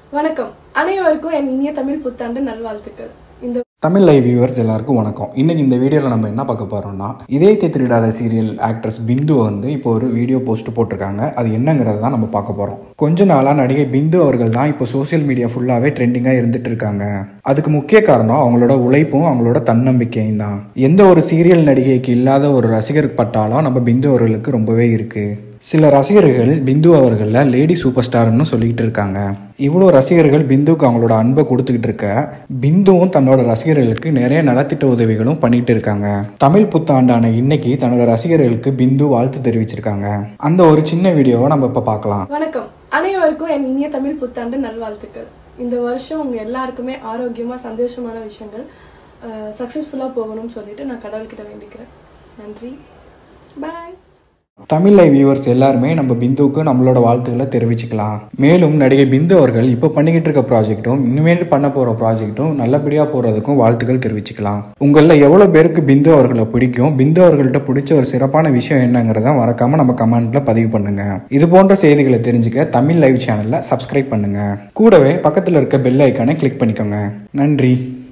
வணக்கம் அனைவருக்கும் என் இனிய தமிழ் புத்தாண்டு நல்வாழ்த்துக்கள் இந்த தமிழ் லைவ் வியூவர்ஸ் எல்லாருக்கும் வணக்கம் இன்னைக்கு இந்த வீடியோவில் நம்ம என்ன பார்க்க போறோம்னா இதயத்தை திருடாத சீரியல் ஆக்ட்ரஸ் பிந்து வந்து இப்போ ஒரு வீடியோ போஸ்ட் போட்டிருக்காங்க அது என்னங்கிறத தான் நம்ம பார்க்க போறோம் கொஞ்ச நாளாக நடிகை பிந்து அவர்கள் தான் இப்போ சோஷியல் மீடியா ஃபுல்லாகவே ட்ரெண்டிங்காக இருந்துட்டு இருக்காங்க அதுக்கு முக்கிய காரணம் அவங்களோட உழைப்பும் அவங்களோட தன்னம்பிக்கையும் தான் எந்த ஒரு சீரியல் நடிகைக்கு இல்லாத ஒரு ரசிகர் பட்டாலும் நம்ம பிந்து அவர்களுக்கு ரொம்பவே இருக்கு சில ரசிகர்கள் பிந்து அவர்களை லேடி சூப்பர் ஸ்டார்னு சொல்லிக்கிட்டு இருக்காங்க இவ்வளோ ரசிகர்கள் பிந்துக்கு அவங்களோட அன்பை கொடுத்துக்கிட்டு இருக்க பிந்துவும் தன்னோட ரசிகர்களுக்கு நிறைய நலத்திட்ட உதவிகளும் பண்ணிட்டு இருக்காங்க தமிழ் புத்தாண்டான இன்னைக்கு தன்னோட ரசிகர்களுக்கு பிந்து வாழ்த்து தெரிவிச்சிருக்காங்க அந்த ஒரு சின்ன வீடியோவை நம்ம இப்போ பார்க்கலாம் வணக்கம் அனைவருக்கும் என் இனிய தமிழ் புத்தாண்டு நல்வாழ்த்துக்கள் இந்த வருஷம் உங்க எல்லாருக்குமே ஆரோக்கியமா சந்தோஷமான விஷயங்கள் சக்சஸ்ஃபுல்லா போகணும்னு சொல்லிட்டு நான் கடவுள்கிட்ட வேண்டிக்கிறேன் நன்றி பாய் தமிழ் லைவ் வியூவர்ஸ் எல்லாருமே நம்ம பிந்துவுக்கு நம்மளோட வாழ்த்துக்களை தெரிவிச்சுக்கலாம் மேலும் நடிகை பிந்து அவர்கள் இப்போ பண்ணிக்கிட்டு இருக்க ப்ராஜெக்ட்டும் இனிமேல் பண்ண போகிற ப்ராஜெக்ட்டும் நல்லபடியாக போகிறதுக்கும் வாழ்த்துக்கள் தெரிவிச்சுக்கலாம் உங்களில் எவ்வளோ பேருக்கு பிந்து அவர்களை பிடிக்கும் பிந்து அவர்கள்ட்ட பிடிச்ச ஒரு சிறப்பான விஷயம் என்னங்கிறத மறக்காம நம்ம கமெண்ட்ல பதிவு பண்ணுங்க இது போன்ற செய்திகளை தெரிஞ்சுக்க தமிழ் லைவ் சேனலில் சப்ஸ்கிரைப் பண்ணுங்க கூடவே பக்கத்தில் இருக்க பெல் ஐக்கானை கிளிக் பண்ணிக்கோங்க நன்றி